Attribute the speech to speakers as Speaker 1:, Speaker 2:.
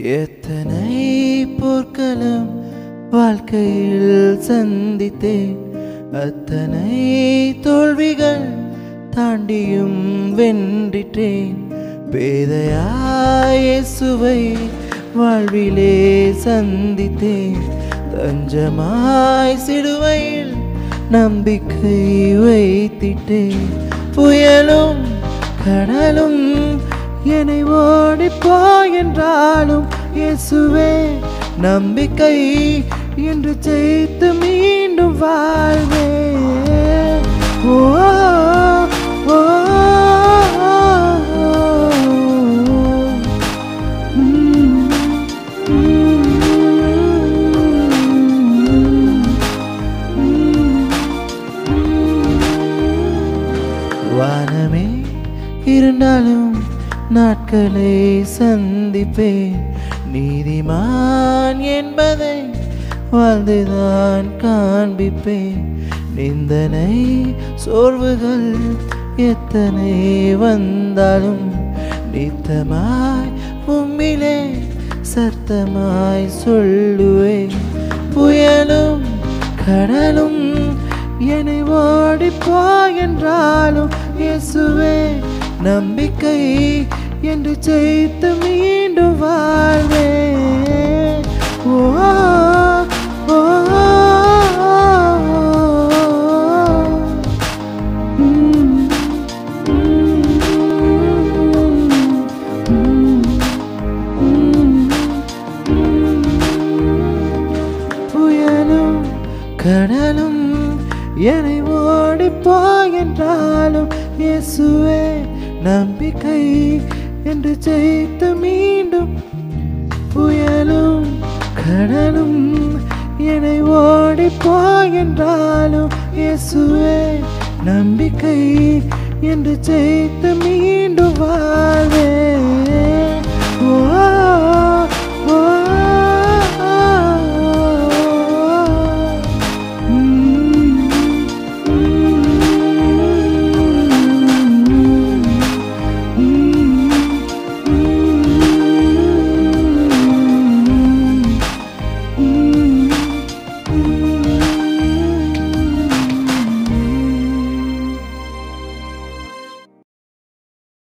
Speaker 1: எத்தனை போர்க்களம் வாழ்க்கையில் சந்தித்தேன் அத்தனை தோல்விகள் தாண்டியும் வென்றிட்டேன் பேதையாயேசுவை வாழ்விலே சந்தித்தேன் தஞ்சமாய் சிலுவையில் நம்பிக்கை வைத்திட்டேன் புயலும் கடலும் என்னை ஓடிப்போ என்றாலும் இயேசுவே நம்பிக்கை என்று ஜெயித்து மீண்டும் வாழ்வே ஓ ஓ, ம், வானமே இருந்தாலும் நாட்களை சந்திப்பேன் நீதிமான் என்பதை வாழ்ந்துதான் காண்பிப்பேன் நிந்தனை சோர்வுகள் எத்தனை வந்தாலும் நித்தமாய் உம்மிலே சத்தமாய் சொல்லுவேன் புயலும் கடலும் என்னை ஓடிப்போ என்றாலும் இயேசுவே நம்பிக்கை என்று ஜெயித்து மீண்டும் வாழ்வே ஓ ஓ, ம், புயலும் கடலும் என்னை ஓடிப்போ என்றாலும் இயேசுவே நம்பிக்கை என்று ஜெயித்து மீண்டும் புயலும் கடலும் என்னை ஓடிப்போ என்றாலும் இயேசுவே நம்பிக்கை என்று ஜெயித்து மீண்டும் வாழ்வே ஓ